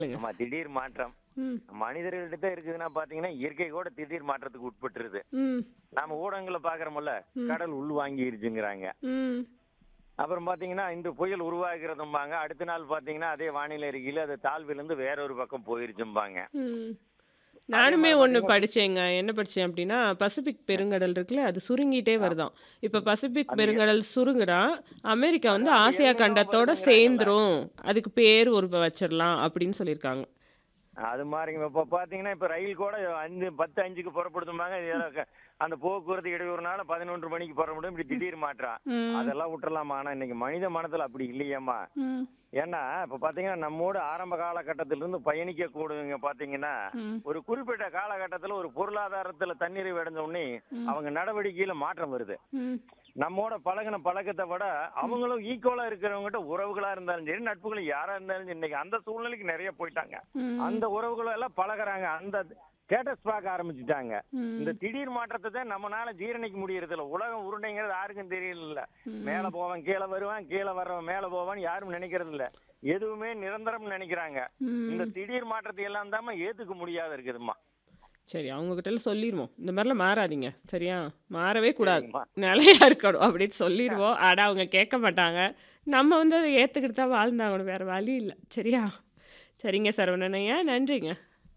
ஆமா திடீர் மாற்றம் ம் மனிதர்கள்ட்ட இருக்குதுன்னா பாத்தீங்கன்னா இயற்கை கூட திடீர் மாற்றத்துக்கு உட்பட்டுருது ம் நாம ஊடகங்களை பாக்குறோம்ல கடல் உள் வாங்கிருச்சுங்கிறாங்க ம் அப்புறம் பாத்தீங்கன்னா இந்த புயல் உருவாகிறதும்பாங்க அடுத்த நாள் பாத்தீங்கன்னா அதே வானிலை அறிக்கையில அது தாழ்விலிருந்து வேற ஒரு பக்கம் போயிருச்சும்பாங்க ம் நானுமே ஒன்று படிச்சேங்க என்ன படிச்சேன் அப்படின்னா பசிபிக் பெருங்கடல் இருக்குல்ல அது சுருங்கிட்டே வருதாம் இப்போ பசிபிக் பெருங்கடல் சுருங்குறா அமெரிக்கா வந்து ஆசியா கண்டத்தோட சேர்ந்துரும் அதுக்கு பேர் ஒரு வச்சிடலாம் அப்படின்னு சொல்லியிருக்காங்க அது மாதிரிங்க இப்ப பாத்தீங்கன்னா இப்ப ரயில் கூட அஞ்சு பத்து அஞ்சுக்கு புறப்படுத்தும்பாங்க இது ஏதோ க- அந்த போக்குவரத்து இடையூறுனால பதினொன்று மணிக்கு புறப்படும் இப்படி திடீர் மாற்றம் ம். அதெல்லாம் விட்டுறலாமா ஆனா இன்னைக்கு மனித மனத்துல அப்படி இல்லையேம்மா ம் ஏன்னா இப்ப பாத்தீங்கன்னா நம்மோட ஆரம்ப காலகட்டத்திலிருந்து பயணிக்க கூடுங்க பாத்தீங்கன்னா ம். ஒரு குறிப்பிட்ட காலகட்டத்துல ஒரு பொருளாதாரத்துல தன்னிறைவு அடைஞ்ச உடனே அவங்க நடவடிக்கையில மாற்றம் வருது ம் நம்மோட பழகின பழக்கத்தை விட அவங்களும் ஈக்குவலா இருக்கிறவங்ககிட்ட உறவுகளா இருந்தாலும் சரி நட்புகள் யாரா இருந்தாலும் சரி இன்னைக்கு அந்த சூழ்நிலைக்கு நிறைய போயிட்டாங்க ம். அந்த உறவுகள் எல்லாம் பழகுறாங்க அந்த ஸ்டேட்டஸ் பார்க்க ஆரம்பிச்சுட்டாங்க ம். இந்த திடீர் மாற்றத்தை தான் நம்மனால ஜீரணிக்க முடியறது இல்ல உலகம் உருண்டைங்கிறது யாருக்கும் தெரியல மேல போவான் கீழே வருவான் கீழே வர்றவன் மேல போவான் யாரும் நினைக்கிறது இல்ல எதுவுமே நிரந்தரம் நினைக்கிறாங்க ம். இந்த திடீர் மாற்றத்தை எல்லாம் தான் ஏத்துக்க முடியாத இருக்குதும்மா சரி அவங்க கிட்ட எல்லாம் சொல்லிடுவோம் இந்த மாதிரிலாம் மாறாதீங்க சரியா மாறவே கூடாது சரிம்மா. நிலையா இருக்கணும் அப்படின்னு சொல்லிடுவோம் ஆனால் அவங்க கேட்க மாட்டாங்க நம்ம வந்து அதை ஏற்றுக்கிட்டு தான் வாழ்ந்தாகணும் வேற வழி இல்லை சரியா சரிங்க சரவணனையா நன்றிங்க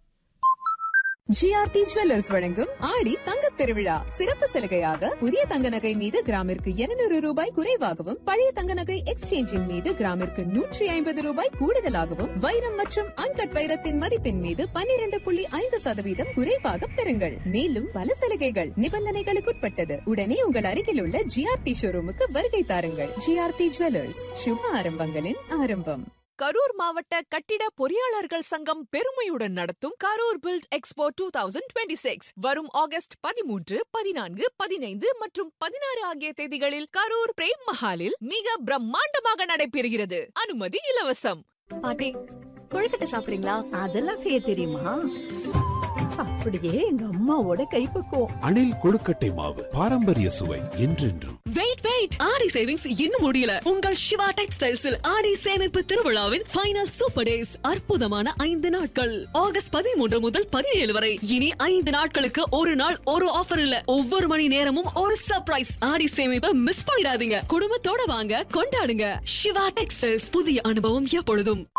ஜிஆர்டி ஜுவல்லர்ஸ் வழங்கும் ஆடி தங்கத் திருவிழா சிறப்பு சலுகையாக புதிய தங்க நகை மீது கிராமிற்கு 200 ரூபாய் குறைவாகவும் பழைய தங்க நகை எக்ஸ்சேஞ்சின் மீது கிராமிற்கு நூற்றி ஐம்பது ரூபாய் கூடுதலாகவும் வைரம் மற்றும் அன்கட் வைரத்தின் மதிப்பின் மீது 12.5% புள்ளி ஐந்து சதவீதம் குறைவாக பெறுங்கள் மேலும் பல சலுகைகள் நிபந்தனைகளுக்குட்பட்டது உடனே உங்கள் அருகில் உள்ள ஜிஆர்டி ஷோரூமுக்கு வருகை தாருங்கள் ஜிஆர்டி ஜுவல்லர்ஸ் சுப ஆரம்பங்களின் ஆரம்பம் கரூர் மாவட்ட கட்டிட பொறியாளர்கள் சங்கம் பெருமையுடன் நடத்தும் Karur build expo two thousand twenty six வரும் ஆகஸ்ட் பதிமூன்று பதினான்கு பதினைந்து மற்றும் பதினாறு ஆகிய தேதிகளில் கரூர் பிரேம் மஹாலில் மிக பிரம்மாண்டமாக நடைபெறுகிறது அனுமதி இலவசம் பாட்டி கொழுக்கட்டை சாப்பிடுறீங்களா அதெல்லாம் செய்ய தெரியுமா அப்படியே எங்க அம்மாவோட கைப்பக்குவம் அணில் கொழுக்கட்டை மாவு பாரம்பரிய சுவை என்றென்றும் வெயிட் வெயிட் ஆடி சேவிங்ஸ் இன்னும் முடியல உங்கள் சிவா டெக்ஸ்டைல்ஸில் ஆடி சேமிப்பு திருவிழாவின் ஃபைனல் சூப்பர் டேஸ் அற்புதமான ஐந்து நாட்கள் ஆகஸ்ட் பதிமூன்று முதல் பதினேழு வரை இனி ஐந்து நாட்களுக்கு ஒரு நாள் ஒரு ஆஃபர் இல்ல ஒவ்வொரு மணி நேரமும் ஒரு சர்ப்ரைஸ் ஆடி சேமிப்பை மிஸ் பண்ணிடாதீங்க குடும்பத்தோட வாங்க கொண்டாடுங்க சிவா டெக்ஸ்டைல்ஸ் புதிய அனுபவம் எப்பொழுதும்